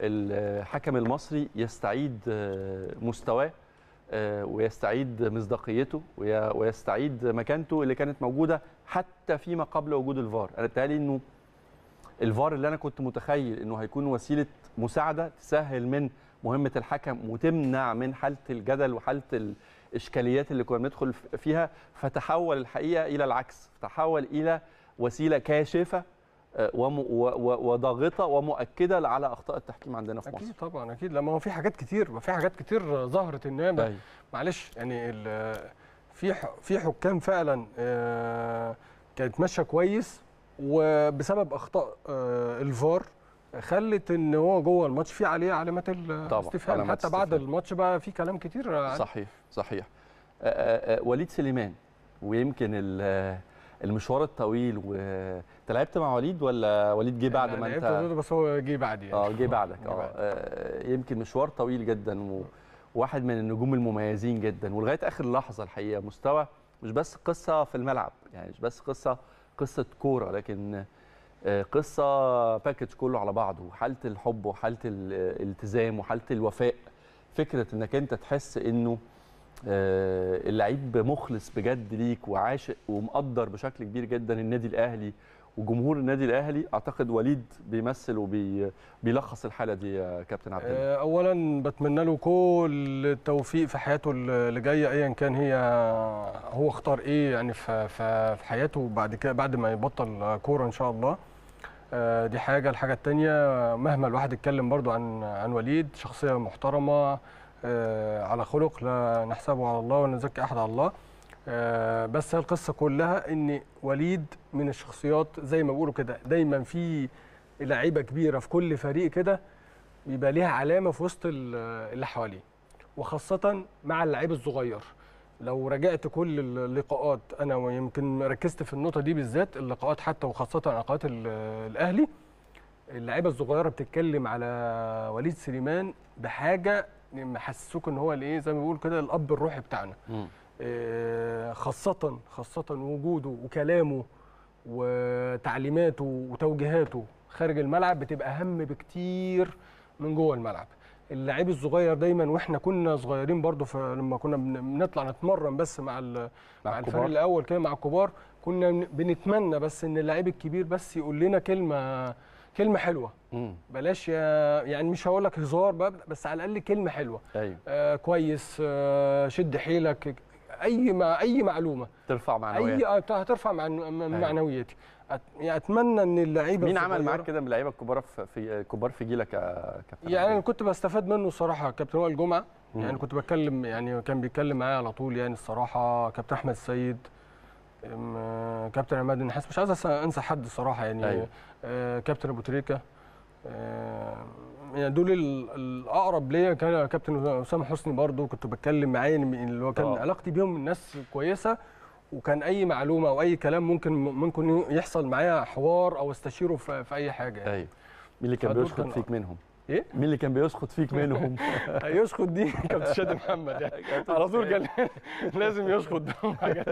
الحكم المصري يستعيد آه، مستواه آه، ويستعيد مصداقيته وي- ويستعيد مكانته اللي كانت موجوده حتى فيما قبل وجود الفار انا بتهيألي انه الفار اللي انا كنت متخيل انه هيكون وسيله مساعده تسهل من مهمه الحكم وتمنع من حاله الجدل وحاله الاشكاليات اللي كنا بندخل فيها فتحول الحقيقه الى العكس تحول الى وسيله كاشفه آه، وم- و- و- وضاغطه ومؤكده على اخطاء التحكيم عندنا في اكيد مصر طبعا اكيد لما هو في حاجات كتير ما في حاجات كتير ظهرت ان هي ما- أيوة. معلش يعني ال- في ح- في حكام فعلا آه، كانت ماشيه كويس وبسبب اخطاء آه، الفار خلت ان هو جوه الماتش في عليه علامات الاستفهام علامات حتى بعد استفهام. الماتش بقى في كلام كتير عليه. صحيح صحيح آه، آه، آه، وليد سليمان ويمكن ال- المشوار الطويل وانت لعبت مع وليد ولا وليد جه بعد أنا ما لعبت انت ضده بس هو جه بعدي يعني اه جه بعدك جه اه بعد. آه، يمكن مشوار طويل جدا وواحد من النجوم المميزين جدا ولغايه اخر لحظه الحقيقه مستوى مش بس قصه في الملعب يعني مش بس قصه قصه كوره لكن آه، قصه باكج كله على بعضه حاله الحب وحاله الالتزام وحاله الوفاء فكره انك انت تحس انه آه، اللعيب مخلص بجد ليك وعاشق ومقدر بشكل كبير جدا النادي الاهلي وجمهور النادي الاهلي اعتقد وليد بيمثل وبيلخص الحاله دي يا كابتن عبد الله آه، اولا بتمنى له كل التوفيق في حياته اللي جايه ايا كان هي هو اختار ايه يعني في في في حياته بعد كده بعد ما يبطل كوره ان شاء الله آه، دي حاجه الحاجه الثانيه مهما الواحد اتكلم برضو عن عن وليد شخصيه محترمه آه، على خلق لا نحسبه على الله ولا نزكي احد على الله آه، بس هي القصه كلها ان وليد من الشخصيات زي ما بيقولوا كده دايما في لعيبه كبيره في كل فريق كده بيبقى ليها علامه في وسط ال- اللي حواليه وخاصه مع اللعيب الصغير لو راجعت كل اللقاءات انا ويمكن ركزت في النقطه دي بالذات اللقاءات حتى وخاصه لقاءات ال- الاهلي اللعيبه الصغيره بتتكلم على وليد سليمان بحاجه محسسوك ان هو الايه زي ما بيقول كده الاب الروحي بتاعنا مم. آه، خاصة خاصة وجوده وكلامه وتعليماته وتوجيهاته خارج الملعب بتبقى أهم بكتير من جوه الملعب اللعيب الصغير دايما واحنا كنا صغيرين برضو في لما كنا بن- بنطلع نتمرن بس مع ال- مع الفريق الكبار. الاول كده مع الكبار كنا بن- بنتمنى بس ان اللعيب الكبير بس يقول لنا كلمه كلمه حلوه مم. بلاش يا- يعني مش هقول لك هزار بقى بس على الاقل كلمه حلوه ايوه آه كويس آه شد حيلك اي ما اي معلومه ترفع معنويات اي آه، هترفع مع من معنوياتي أت- يعني اتمنى ان اللعيبه مين عمل الصغيرة- معاك كده من اللعيبه الكبار في في كبار في جيلك يا كابتن يعني انا عبد كنت بستفاد منه الصراحه كابتن وائل جمعه مم. يعني كنت بتكلم يعني كان بيتكلم معايا على طول يعني الصراحه كابتن احمد السيد أم، آه، كابتن عماد النحاس مش عايز أس- انسى حد الصراحه يعني أيوة. آه، كابتن ابو تريكه آه، يعني دول ال- الاقرب ليا كان كابتن اسامه حسني برضو كنت بتكلم معاه يعني اللي هو كان آه. علاقتي بيهم الناس كويسه وكان اي معلومه او اي كلام ممكن ممكن يحصل معايا حوار او استشيره في, في اي حاجه يعني. ايوه مين اللي كان فدول بيسخط كانوا- فيك منهم ايه؟ مين اللي كان بيسخط فيك منهم يسخط دي كابتن شادي محمد يعني على طول كان لازم يسخط ده حاجات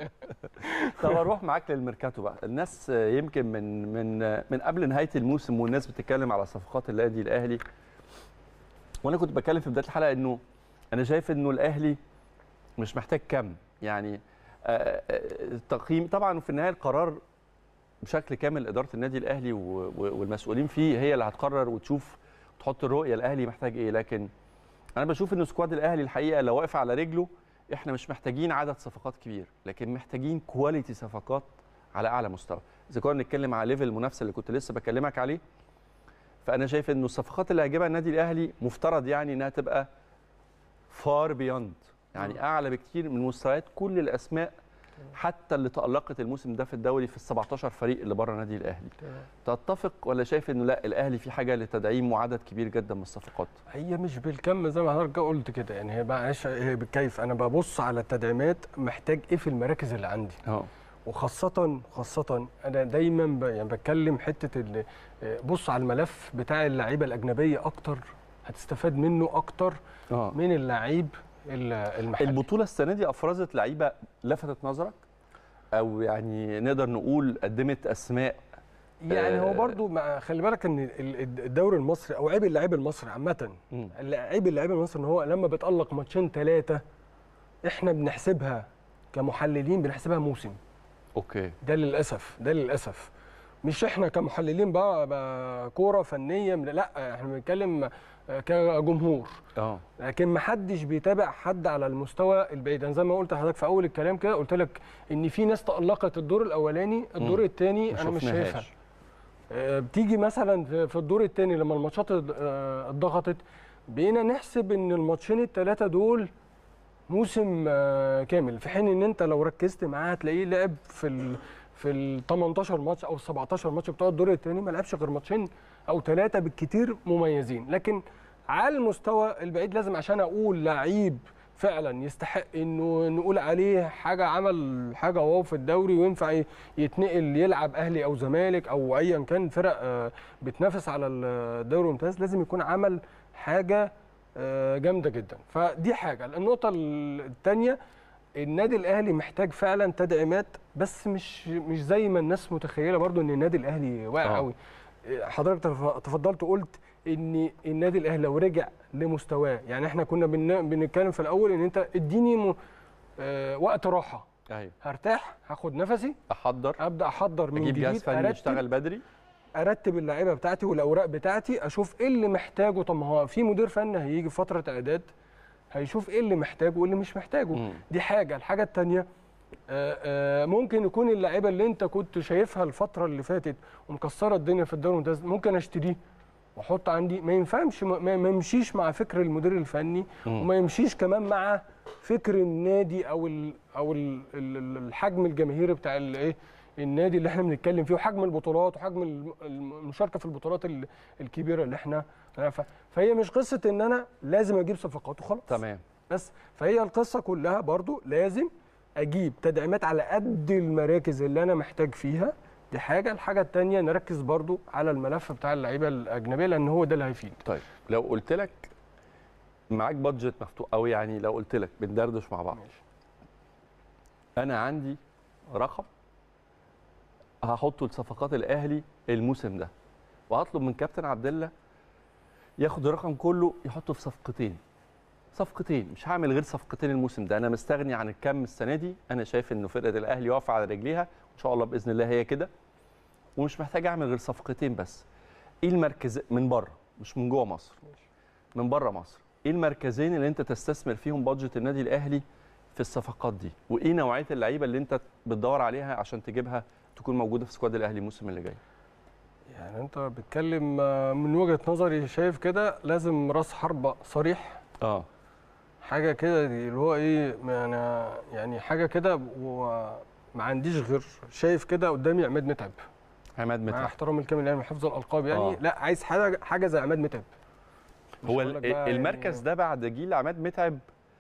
طب اروح معاك للميركاتو بقى الناس يمكن من من من قبل نهايه الموسم والناس بتتكلم على صفقات النادي الاهلي وانا كنت بتكلم في بدايه الحلقه انه انا شايف انه الاهلي مش محتاج كم يعني آه، آه، التقييم طبعا في النهايه القرار بشكل كامل اداره النادي الاهلي و- و- والمسؤولين فيه هي اللي هتقرر وتشوف تحط الرؤيه الاهلي محتاج ايه لكن انا بشوف ان سكواد الاهلي الحقيقه لو واقف على رجله احنا مش محتاجين عدد صفقات كبير لكن محتاجين كواليتي صفقات على اعلى مستوى اذا كنا بنتكلم على ليفل المنافسه اللي كنت لسه بكلمك عليه فانا شايف انه الصفقات اللي هيجيبها النادي الاهلي مفترض يعني انها تبقى فار بيوند يعني اعلى بكتير من مستويات كل الاسماء حتى اللي تالقت الموسم ده في الدوري في ال 17 فريق اللي بره النادي الاهلي تتفق ولا شايف انه لا الاهلي في حاجه لتدعيم وعدد كبير جدا من الصفقات هي مش بالكم زي ما حضرتك قلت كده يعني هي معلش هي بالكيف انا ببص على التدعيمات محتاج ايه في المراكز اللي عندي اه وخاصة خاصة أنا دايما ب... يعني بتكلم حتة ال... بص على الملف بتاع اللعيبة الأجنبية أكتر هتستفاد منه أكتر اه من اللعيب ال- المحلي البطوله السنه دي افرزت لعيبه لفتت نظرك او يعني نقدر نقول قدمت اسماء يعني هو آه. برضو مع خلي بالك ان ال- الدوري المصري او عيب اللعيب المصري عامة مم. عيب اللعيب المصري ان هو لما بيتألق ماتشين ثلاثة احنا بنحسبها كمحللين بنحسبها موسم اوكي ده للاسف ده للاسف مش احنا كمحللين بقى, بقى كوره فنيه من- لا احنا بنتكلم آه، كجمهور اه لكن ما حدش بيتابع حد على المستوى البعيد انا زي ما قلت لحضرتك في اول الكلام كده قلت لك ان في ناس تالقت الدور الاولاني الدور مم. الثاني ما انا مش شفناهاش. شايفها آه، بتيجي مثلا في- في الدور الثاني لما الماتشات ات- آه، اتضغطت بقينا نحسب ان الماتشين الثلاثه دول موسم آه، كامل في حين ان انت لو ركزت معاه هتلاقيه لعب في ال في ال 18 ماتش او ال 17 ماتش بتوع الدور الثاني ما لعبش غير ماتشين او ثلاثه بالكتير مميزين لكن على المستوى البعيد لازم عشان اقول لعيب فعلا يستحق انه نقول عليه حاجه عمل حاجه واو في الدوري وينفع ي- يتنقل يلعب اهلي او زمالك او ايا كان فرق آه، بتنافس على الدوري الممتاز لازم يكون عمل حاجه آه، جامده جدا فدي حاجه النقطه الثانيه النادي الاهلي محتاج فعلا تدعيمات بس مش مش زي ما الناس متخيله برضو ان النادي الاهلي واقع آه. قوي حضرتك تف- تفضلت وقلت ان النادي الاهلي لو رجع لمستواه يعني احنا كنا بن- بنتكلم في الاول ان انت اديني م... آه، وقت راحه ايوه هرتاح هاخد نفسي احضر ابدا احضر من اجيب جهاز جديد فني ارتب يشتغل بدري ارتب اللعيبه بتاعتي والاوراق بتاعتي اشوف ايه اللي محتاجه طب ما هو في مدير فني هيجي في فتره اعداد هيشوف ايه اللي محتاجه وايه اللي مش محتاجه مم. دي حاجه الحاجه الثانيه ممكن يكون اللعيبه اللي انت كنت شايفها الفتره اللي فاتت ومكسره الدنيا في الدوري الممتاز ممكن اشتريه واحط عندي ما ينفعش ما ما يمشيش مع فكر المدير الفني مم. وما يمشيش كمان مع فكر النادي او ال او ال ال- الحجم الجماهيري بتاع الايه النادي اللي احنا بنتكلم فيه وحجم البطولات وحجم الم- المشاركه في البطولات ال- الكبيره اللي احنا ف- فهي مش قصه ان انا لازم اجيب صفقات وخلاص تمام بس فهي القصه كلها برضو لازم اجيب تدعيمات على قد المراكز اللي انا محتاج فيها دي حاجه الحاجه الثانيه نركز برضو على الملف بتاع اللعيبه الاجنبيه لان هو ده اللي هيفيد طيب لو قلت لك معاك بادجت مفتوح او يعني لو قلت لك بندردش مع بعض ماشي. انا عندي رقم هحطه لصفقات الاهلي الموسم ده وهطلب من كابتن عبد الله ياخد الرقم كله يحطه في صفقتين صفقتين مش هعمل غير صفقتين الموسم ده انا مستغني عن الكم السنه دي انا شايف انه فرقه الاهلي واقفه على رجليها ان شاء الله باذن الله هي كده ومش محتاج اعمل غير صفقتين بس ايه المركز من بره مش من جوه مصر من بره مصر ايه المركزين اللي انت تستثمر فيهم بادجت النادي الاهلي في الصفقات دي وايه نوعيه اللعيبه اللي انت بتدور عليها عشان تجيبها تكون موجوده في سكواد الاهلي الموسم اللي جاي يعني انت بتتكلم آه، من وجهه نظري شايف كده لازم راس حربه صريح اه حاجه كده دي اللي هو ايه يعني يعني حاجه كده وما عنديش غير شايف كده قدامي عماد متعب عماد مع متعب احترامي الكامل يعني حفظ الالقاب يعني آه. لا عايز حاجه حاجه زي عماد متعب مش هو هقول لك ال- بقى المركز يعني- ده بعد جيل عماد متعب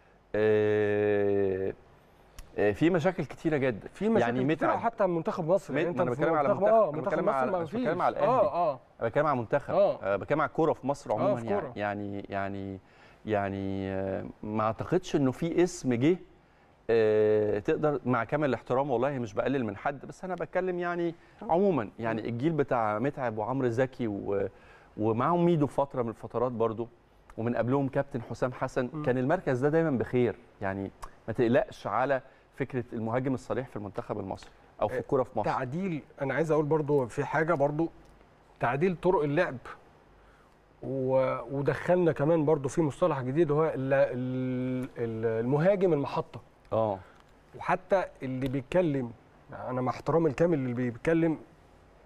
آه، آه، في مشاكل كتيره جدا في مشاكل يعني يعني متعب حتى منتخب مصر مت- يعني ما أنا في بتكلم على منتخب- منتخب- اه أنا منتخب بتكلم مصر على- ما مش فيش بتكلم على الأهلي. اه اه انا بتكلم على منتخب آه. آه، بتكلم على الكوره في مصر عموما في يعني كورة. يعني يعني يعني آه، ما اعتقدش انه في اسم جه آه، تقدر مع كامل الاحترام والله مش بقلل من حد بس انا بتكلم يعني عموما يعني الجيل بتاع متعب وعمرو زكي و- ومعاهم ميدو في فتره من الفترات برضو ومن قبلهم كابتن حسام حسن م. كان المركز ده دايما بخير يعني ما تقلقش على فكره المهاجم الصريح في المنتخب المصري او في آه، الكوره في مصر تعديل انا عايز اقول برضو في حاجه برضو تعديل طرق اللعب و... ودخلنا كمان برضو في مصطلح جديد هو ال... ال... ال- المهاجم المحطه اه وحتى اللي بيتكلم يعني انا مع احترامي الكامل اللي بيتكلم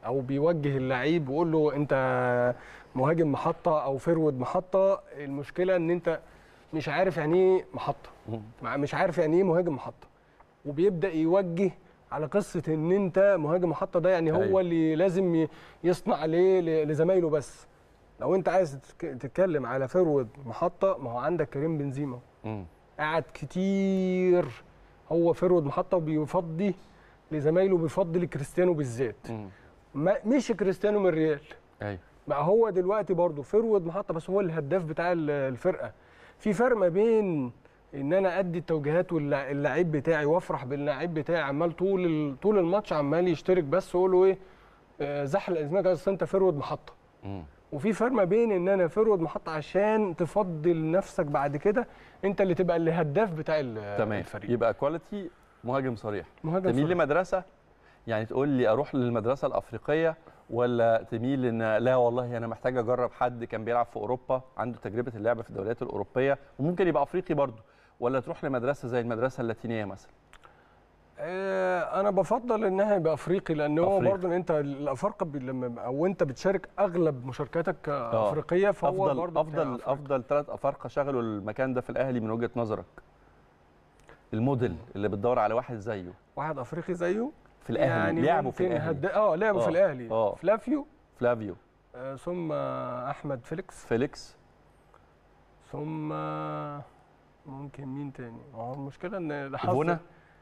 او بيوجه اللعيب ويقول له انت مهاجم محطه او فرود محطه المشكله ان انت مش عارف يعني ايه محطه مم. مع- مش عارف يعني ايه مهاجم محطه وبيبدا يوجه على قصه ان انت مهاجم محطه ده يعني هو أيوة. اللي لازم ي- يصنع عليه ل- لزمايله بس لو انت عايز تتك- تتكلم على فرود محطه ما هو عندك كريم بنزيما مم. قعد كتير هو فرود محطه وبيفضي لزمايله بيفضي لكريستيانو بالذات مم. ما مش كريستيانو من الريال ايوه بقى هو دلوقتي برضه فرود محطه بس هو الهداف بتاع ال- الفرقه في فرق ما بين ان انا ادي التوجيهات واللعيب بتاعي وافرح باللعيب بتاعي عمال طول ال- طول الماتش عمال يشترك بس واقول له ايه آه، زحلق اسمك اصل انت فرود محطه مم. وفي فرق ما بين ان انا فرود محطه عشان تفضل نفسك بعد كده انت اللي تبقى الهداف بتاع ال- تمام الفريق يبقى كواليتي مهاجم صريح مهاجم تميل صريح. لمدرسه يعني تقول لي اروح للمدرسه الافريقيه ولا تميل ان لا والله انا محتاج اجرب حد كان بيلعب في اوروبا عنده تجربه اللعب في الدوريات الاوروبيه وممكن يبقى افريقي برضه ولا تروح لمدرسه زي المدرسه اللاتينيه مثلا آه، انا بفضل انها يبقى افريقي لان هو أفريقي. برضه انت الافارقه بي- لما او انت بتشارك اغلب مشاركاتك افريقيه فهو افضل برضه افضل بتاع أفريقيا. افضل ثلاث افارقه شغلوا المكان ده في الاهلي من وجهه نظرك الموديل اللي بتدور على واحد زيه واحد افريقي زيه في الاهلي لعبوا في ممكن الاهلي هد... اه لعبوا آه، في الاهلي آه. فلافيو فلافيو آه ثم احمد فيليكس فيليكس ثم ممكن مين تاني ما هو المشكله ان الحظ- ايفونا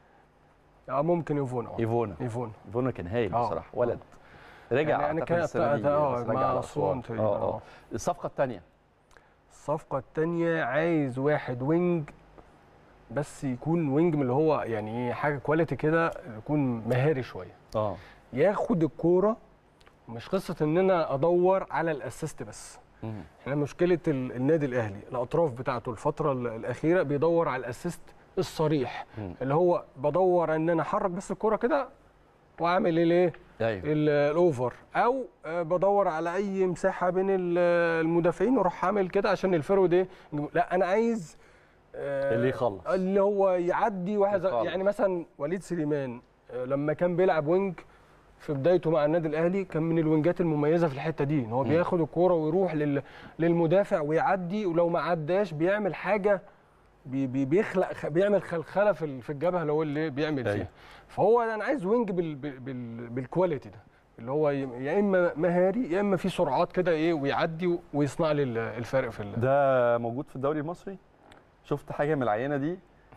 اه ممكن يفونا آه. ايفونا يفونا ايفونا كان هايل آه. بصراحه ولد رجع يعني أنا اعتقد كانت- السنه دي آه، بس رجع مع على أسوان تقريباً، اه آه. اه الصفقه الثانيه الصفقة التانية عايز واحد وينج بس يكون وينج من اللي هو يعني ايه حاجة كواليتي كده يكون مهاري شوية اه ياخد الكورة مش قصة ان انا ادور على الاسيست بس مم. احنا مشكلة ال- النادي الاهلي الاطراف بتاعته الفترة ال- الاخيرة بيدور على الاسيست الصريح مم. اللي هو بدور ان انا احرك بس الكورة كده واعمل الايه ايوه ال- الاوفر او آه، بدور على اي مساحه بين ال- المدافعين واروح عامل كده عشان الفرود ايه لا انا عايز آه، اللي يخلص. اللي هو يعدي واحد زي- يخلص. يعني مثلا وليد سليمان آه، لما كان بيلعب وينج في بدايته مع النادي الاهلي كان من الوينجات المميزه في الحته دي ان هو مم. بياخد الكوره ويروح لل- للمدافع ويعدي ولو ما عداش بيعمل حاجه بي بي بيخلق خ- بيعمل خلخله في ال- في الجبهه اللي هو اللي بيعمل أيوة. فيها فهو انا عايز وينج بال بال بال بالكواليتي ده اللي هو ي- يا اما مهاري يا اما في سرعات كده ايه ويعدي ويصنع لي ال- الفرق في ال- ده موجود في الدوري المصري شفت حاجه من العينه دي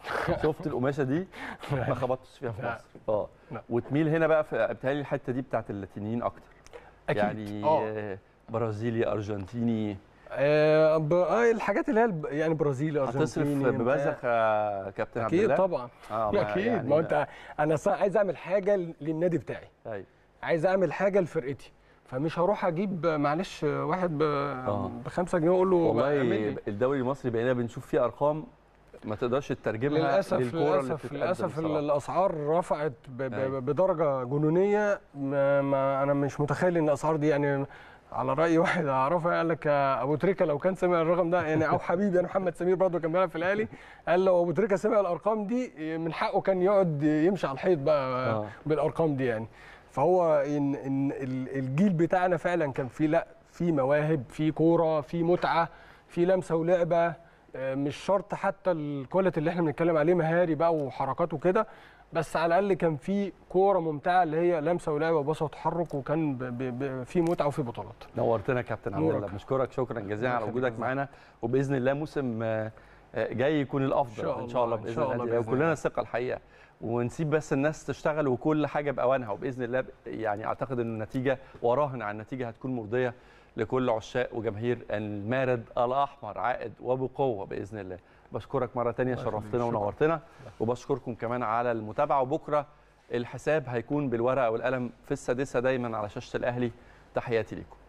شفت القماشه دي ما خبطتش فيها في لا. مصر اه لا. وتميل هنا بقى في بتهيألي الحته دي بتاعت اللاتينيين اكتر اكيد يعني اه آه، برازيلي ارجنتيني آه، ب- آه، الحاجات اللي هي الب- يعني برازيلي هتصرف ارجنتيني ببذخ بتاع. آه، كابتن عبد اكيد الله طبعا آه، اكيد ما هو انت انا صا- عايز اعمل حاجه للنادي بتاعي أيوة. عايز اعمل حاجه لفرقتي فمش هروح اجيب معلش واحد آه. ب 5 جنيه واقول له اعمل والله لي. الدوري المصري بقينا بنشوف فيه ارقام ما تقدرش تترجمها للاسف للكوره اللي للاسف بتتقدم للاسف بصراحة. الاسعار رفعت ب- ب- أيوة. بدرجه جنونيه ما, ما انا مش متخيل ان الاسعار دي يعني على راي واحد اعرفه قال لك يا ابو تريكه لو كان سمع الرقم ده يعني او حبيبي انا محمد سمير برضه كان بيلعب في الاهلي قال لو ابو تريكه سمع الارقام دي من حقه كان يقعد يمشي على الحيط بقى آه. بالارقام دي يعني فهو ان ان ال- الجيل بتاعنا فعلا كان فيه لا في مواهب في كوره في متعه في لمسه ولعبه آه، مش شرط حتى الكواليتي اللي احنا بنتكلم عليه مهاري بقى وحركات وكده بس على الاقل كان في كوره ممتعه اللي هي لمسه ولعبه وباصه وتحرك وكان ب- ب- ب- في متعه وفي بطولات نورتنا يا كابتن عبد الله نورك. بنشكرك شكرا جزيلا على الله وجودك يخليك. معانا وباذن الله موسم آه، آه، جاي يكون الافضل إن شاء ان شاء الله الله، إن باذن شاء الله الله النادي الأهلي. بإذن وكلنا الله. ثقه الحقيقه ونسيب بس الناس تشتغل وكل حاجه باوانها وباذن الله ب- يعني اعتقد ان النتيجه وراهن على النتيجه هتكون مرضيه لكل عشاق وجماهير المارد الاحمر عائد وبقوه باذن الله بشكرك مره تانية الله يخليك، شرفتنا شكراً. ونورتنا وبشكركم كمان على المتابعه وبكره الحساب هيكون بالورقه والقلم في السادسه دايما على شاشه الاهلي تحياتي لكم